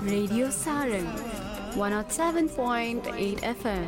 Radio Sarang 107.8 FM.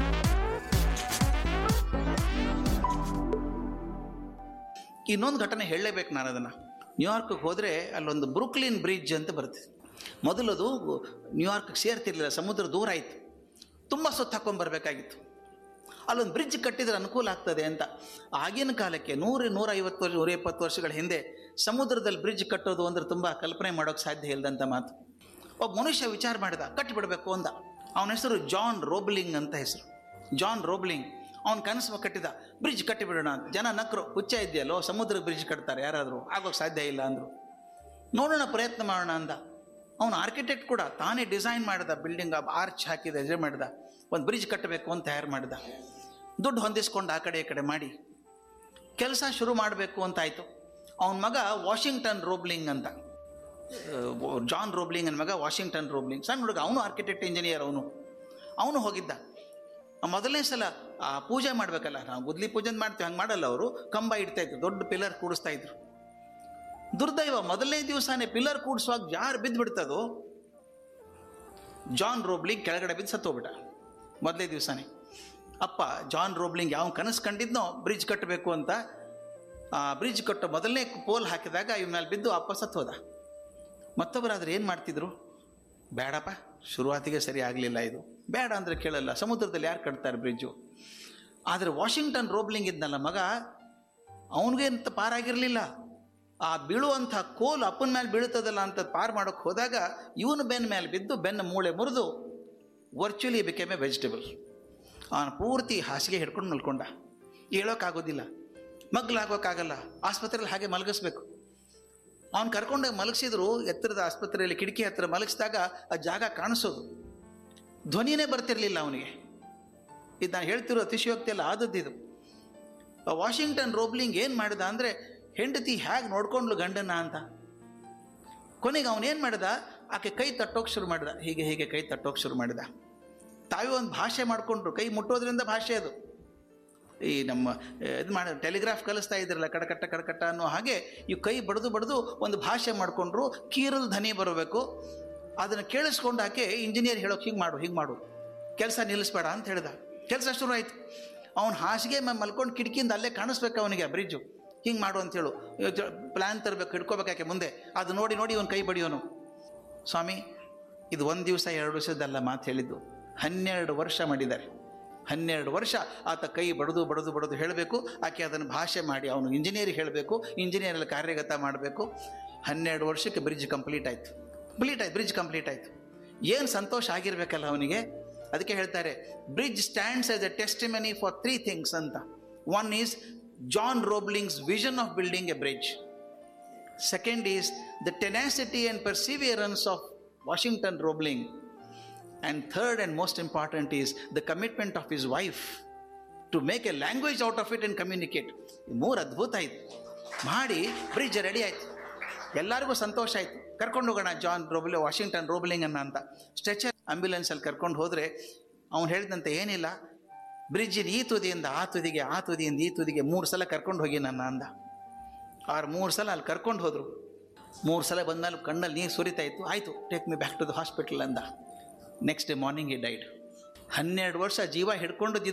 ಇನ್ನೊಂದು ಘಟನೆ ಹೇಳಲೇಬೇಕು ನಾನು ಅದನ್ನು ನ್ಯೂಯಾರ್ಕ್ಗೆ ಹೋದರೆ ಅಲ್ಲೊಂದು ಬ್ರೂಕ್ಲಿನ್ ಬ್ರಿಡ್ಜ್ ಅಂತ ಬರುತ್ತೆ ಮೊದಲದು ನ್ಯೂಯಾರ್ಕ್ಗೆ ಸೇರ್ತಿರ್ಲಿಲ್ಲ ಸಮುದ್ರ ದೂರ ಆಯಿತು ತುಂಬ ಸುತ್ತ ಹಾಕೊಂಡ್ಬರ್ಬೇಕಾಗಿತ್ತು ಅಲ್ಲೊಂದು ಬ್ರಿಡ್ಜ್ ಕಟ್ಟಿದ್ರೆ ಅನುಕೂಲ ಆಗ್ತದೆ ಅಂತ ಆಗಿನ ಕಾಲಕ್ಕೆ ನೂರು ನೂರ ಐವತ್ತು ವರ್ಷ ನೂರ ಇಪ್ಪತ್ತು ವರ್ಷಗಳ ಹಿಂದೆ ಸಮುದ್ರದಲ್ಲಿ ಬ್ರಿಡ್ಜ್ ಕಟ್ಟೋದು ಅಂದ್ರೆ ತುಂಬ ಕಲ್ಪನೆ ಮಾಡೋಕ್ಕೆ ಸಾಧ್ಯ ಇಲ್ಲದಂಥ ಮಾತು ಒಬ್ಬ ಮನುಷ್ಯ ವಿಚಾರ ಮಾಡಿದ ಕಟ್ಟಿಬಿಡಬೇಕು ಅಂದ ಅವನ ಹೆಸರು ಜಾನ್ ರೋಬ್ಲಿಂಗ್ ಅಂತ ಹೆಸರು ಜಾನ್ ರೋಬ್ಲಿಂಗ್ ಅವ್ನು ಕನಸು ಕಟ್ಟಿದ ಬ್ರಿಡ್ಜ್ ಕಟ್ಟಿಬಿಡೋಣ ಅಂತ ಜನ ನಕ್ರು ಹುಚ್ಚ ಇದೆಯಲ್ಲೋ ಸಮುದ್ರ ಬ್ರಿಡ್ಜ್ ಕಟ್ತಾರೆ ಯಾರಾದರೂ ಆಗೋಕ್ಕೆ ಸಾಧ್ಯ ಇಲ್ಲ ಅಂದರು ನೋಡೋಣ ಪ್ರಯತ್ನ ಮಾಡೋಣ ಅಂದ ಅವನು ಆರ್ಕಿಟೆಕ್ಟ್ ಕೂಡ ತಾನೇ ಡಿಸೈನ್ ಮಾಡಿದ ಬಿಲ್ಡಿಂಗ್ ಆರ್ಚ್ ಹಾಕಿದ ಇದು ಮಾಡಿದ ಒಂದು ಬ್ರಿಡ್ಜ್ ಕಟ್ಟಬೇಕು ಅಂತ ತಯಾರು ಮಾಡಿದ ದುಡ್ಡು ಹೊಂದಿಸ್ಕೊಂಡು ಆ ಕಡೆ ಈ ಕಡೆ ಮಾಡಿ ಕೆಲಸ ಶುರು ಮಾಡಬೇಕು ಅಂತ ಆಯಿತು ಅವನ ಮಗ ವಾಷಿಂಗ್ಟನ್ ರೋಬ್ಲಿಂಗ್ ಅಂತ ಅಹ್, ಜಾನ್ ರೋಬ್ಲಿಂಗ್ ನನ್ನ ಮಗ ವಾಷಿಂಗ್ಟನ್ ರೋಬ್ಲಿಂಗ್ ಸಣ್ಣ ಹುಡುಗ ಅವನು ಆರ್ಕಿಟೆಕ್ಟ್ ಇಂಜಿನಿಯರ್ ಅವನು ಅವನು ಹೋಗಿದ್ದ ಮೊದಲನೇ ಸಲ ಆ ಪೂಜೆ ಮಾಡಬೇಕಲ್ಲ ನಾವು ಗುದ್ಲಿ ಪೂಜೆ ಅಂತ ಮಾಡ್ತೀವಿ ಹಂಗೆ ಮಾಡಲ್ಲ ಅವರು ಕಂಬ ಇಡ್ತಾ ಇದ್ರು ದೊಡ್ಡ ಪಿಲ್ಲರ್ ಕೂಡಿಸ್ತಾ ಇದ್ರು ದುರ್ದೈವ ಮೊದಲನೇ ದಿವಸನೇ ಪಿಲ್ಲರ್ ಕೂಡಿಸುವಾಗ ಯಾರು ಬಿದ್ದು ಬಿಡ್ತದೋ ಜಾನ್ ರೋಬ್ಲಿಂಗ್ ಕೆಳಗಡೆ ಬಿದ್ದು ಸತ್ತೋಗ್ಬಿಟ್ಟ ಮೊದಲನೇ ದಿವಸನೇ ಅಪ್ಪ ಜಾನ್ ರೋಬ್ಲಿಂಗ್ ಯಾವ ಕನಸು ಕಂಡಿದ್ನೋ ಬ್ರಿಡ್ಜ್ ಕಟ್ಟಬೇಕು ಅಂತ ಆ ಬ್ರಿಡ್ಜ್ ಕಟ್ಟೋ ಮೊದಲನೇ ಪೋಲ್ ಹಾಕಿದಾಗ ಇವ್ ಮೇಲೆ ಬಿದ್ದು ಅಪ್ಪ ಸತ್ತು ಹೋದ ಮತ್ತೊಬ್ಬರಾದ್ರೆ ಏನು ಮಾಡ್ತಿದ್ರು ಬೇಡಪ್ಪ ಶುರುವಾತಿಗೆ ಸರಿ ಆಗಲಿಲ್ಲ ಇದು ಬೇಡ ಅಂದರೆ ಕೇಳಲ್ಲ ಸಮುದ್ರದಲ್ಲಿ ಯಾರು ಕಟ್ತಾರೆ ಬ್ರಿಡ್ಜು ಆದರೆ ವಾಷಿಂಗ್ಟನ್ ರೋಬ್ಲಿಂಗ್ ಇದ್ನಲ್ಲ ಮಗ ಅವನಿಗೇಂತ ಪಾರಾಗಿರಲಿಲ್ಲ ಆ ಬೀಳುವಂಥ ಕೋಲು ಅಪ್ಪನ ಮೇಲೆ ಬೀಳ್ತದಲ್ಲ ಅಂತ ಪಾರು ಮಾಡೋಕ್ಕೆ ಹೋದಾಗ ಇವನು ಬೆನ್ನ ಮೇಲೆ ಬಿದ್ದು ಬೆನ್ನ ಮೂಳೆ ಮುರಿದು ವರ್ಚುಲಿ ಬಿಕೆಮ್ ಎ ವೆಜಿಟೇಬಲ್ ಅವನು ಪೂರ್ತಿ ಹಾಸಿಗೆ ಹಿಡ್ಕೊಂಡು ಮಲ್ಕೊಂಡ ಹೇಳೋಕ್ಕಾಗೋದಿಲ್ಲ ಮಗ್ಲಾಗೋಕ್ಕಾಗಲ್ಲ ಆಸ್ಪತ್ರೆಯಲ್ಲಿ ಹಾಗೆ ಮಲಗಿಸ್ಬೇಕು ಅವ್ನು ಕರ್ಕೊಂಡೋಗಿ ಮಲಗಿಸಿದ್ರು ಎತ್ತರದ ಆಸ್ಪತ್ರೆಯಲ್ಲಿ ಕಿಟಕಿ ಹತ್ರ ಮಲಗಿಸಿದಾಗ ಆ ಜಾಗ ಕಾಣಿಸೋದು ಧ್ವನಿನೇ ಬರ್ತಿರ್ಲಿಲ್ಲ ಅವನಿಗೆ ಇದು ನಾನು ಹೇಳ್ತಿರೋ ಅತಿಶಯೋಕ್ತಿ ಎಲ್ಲ ಆದದ್ದಿದು ಆ ವಾಷಿಂಗ್ಟನ್ ರೋಬ್ಲಿಂಗ್ ಏನು ಮಾಡಿದ ಅಂದರೆ ಹೆಂಡತಿ ಹೇಗೆ ನೋಡ್ಕೊಂಡ್ಲು ಗಂಡನ ಅಂತ ಕೊನೆಗೆ ಅವನೇನು ಮಾಡಿದ ಆಕೆ ಕೈ ತಟ್ಟೋಕೆ ಶುರು ಮಾಡಿದ ಹೀಗೆ ಹೀಗೆ ಕೈ ತಟ್ಟೋಕೆ ಶುರು ಮಾಡಿದ ತಾವೇ ಒಂದು ಭಾಷೆ ಮಾಡಿಕೊಂಡ್ರು ಕೈ ಮುಟ್ಟೋದ್ರಿಂದ ಭಾಷೆ ಅದು ಈ ನಮ್ಮ ಇದು ಮಾಡಿ ಟೆಲಿಗ್ರಾಫ್ ಕಲಿಸ್ತಾ ಇದ್ರಲ್ಲ ಕಡಕಟ್ಟ ಕಡಕಟ್ಟ ಅನ್ನೋ ಹಾಗೆ ಇವು ಕೈ ಬಡ್ದು ಬಡ್ದು ಒಂದು ಭಾಷೆ ಮಾಡಿಕೊಂಡ್ರು ಕೀರಲ್ ಧ್ವನಿ ಬರಬೇಕು ಅದನ್ನು ಕೇಳಿಸ್ಕೊಂಡು ಆಕೆ ಇಂಜಿನಿಯರ್ ಹೇಳೋಕೆ ಹಿಂಗೆ ಮಾಡು ಹಿಂಗೆ ಮಾಡು ಕೆಲಸ ನಿಲ್ಲಿಸ್ಬೇಡ ಅಂತ ಹೇಳ್ದ ಕೆಲಸ ಶುರು ಆಯಿತು ಅವ್ನು ಹಾಸಿಗೆ ಮ- ಮಲ್ಕೊಂಡು ಕಿಟಕಿಯಿಂದ ಅಲ್ಲೇ ಕಾಣಿಸ್ಬೇಕು ಅವನಿಗೆ ಆ ಬ್ರಿಡ್ಜು ಹಿಂಗೆ ಮಾಡು ಅಂತೇಳು ಪ್ಲ್ಯಾನ್ ತರಬೇಕು ಹಿಡ್ಕೋಬೇಕಾಕೆ ಮುಂದೆ ಅದು ನೋಡಿ ನೋಡಿ ಇವನು ಕೈ ಬಡಿಯೋನು ಸ್ವಾಮಿ ಇದು ಒಂದು ದಿವಸ ಎರಡು ದಿವಸದಲ್ಲ ಮಾತು ಹೇಳಿದ್ದು ಹನ್ನೆರಡು ವರ್ಷ ಮಾಡಿದ್ದಾರೆ ಹನ್ನೆರಡು ವರ್ಷ ಆತ ಕೈ ಬಡದು ಬಡದು ಬಡದು ಹೇಳಬೇಕು ಆಕೆ ಅದನ್ನು ಭಾಷೆ ಮಾಡಿ ಅವನು ಇಂಜಿನಿಯರ್ ಹೇಳಬೇಕು ಇಂಜಿನಿಯರಲ್ಲಿ ಕಾರ್ಯಗತ ಮಾಡಬೇಕು ಹನ್ನೆರಡು ವರ್ಷಕ್ಕೆ ಬ್ರಿಡ್ಜ್ ಕಂಪ್ಲೀಟ್ ಆಯಿತು ಕಂಪ್ಲೀಟ್ ಆಯ್ತು ಬ್ರಿಡ್ಜ್ ಕಂಪ್ಲೀಟ್ ಆಯಿತು ಏನು ಸಂತೋಷ ಆಗಿರಬೇಕಲ್ಲ ಅವನಿಗೆ ಅದಕ್ಕೆ ಹೇಳ್ತಾರೆ bridge stands as a testimony for three things ಅಂತ one is John Roebling's vision of building a bridge Second is the tenacity and perseverance of Washington Roebling. And third and most important is the commitment of his wife to make a language out of it and communicate. ಮೂರು ಅದ್ಭುತ ಆಯಿತು ಮಾಡಿ bridge ready ಆಯಿತು ಎಲ್ಲರಿಗೂ ಸಂತೋಷ ಆಯಿತು ಕರ್ಕೊಂಡು ಹೋಗೋಣ John ರೋಬ್ಲಿ Washington Roebling ಅನ್ನ ಅಂತ ಸ್ಟ್ರೆಚರ್ ಆಂಬ್ಯುಲೆನ್ಸಲ್ಲಿ ಕರ್ಕೊಂಡು ಹೋದರೆ ಅವ್ನು ಹೇಳಿದಂತೆ ಏನಿಲ್ಲ ಬ್ರಿಡ್ಜಿನ ಈ ತುದಿಯಿಂದ ಆ ತುದಿಗೆ ಆ ತುದಿಯಿಂದ ಈ ತುದಿಗೆ ಮೂರು ಸಲ ಕರ್ಕೊಂಡು ಹೋಗಿ ನನ್ನ ಅಂದ ಆರು ಮೂರು ಸಲ ಅಲ್ಲಿ ಕರ್ಕೊಂಡು ಹೋದರು ಮೂರು ಸಲ ಬಂದ್ಮೇಲೆ ಕಣ್ಣಲ್ಲಿ ನೀರು ಸುರಿತಾ ಇತ್ತು ಆಯಿತು take me back to the hospital ಅಂದ next day morning he died ಹನ್ನೆರಡು ವರ್ಷ ಜೀವ ಹಿಡ್ಕೊಂಡು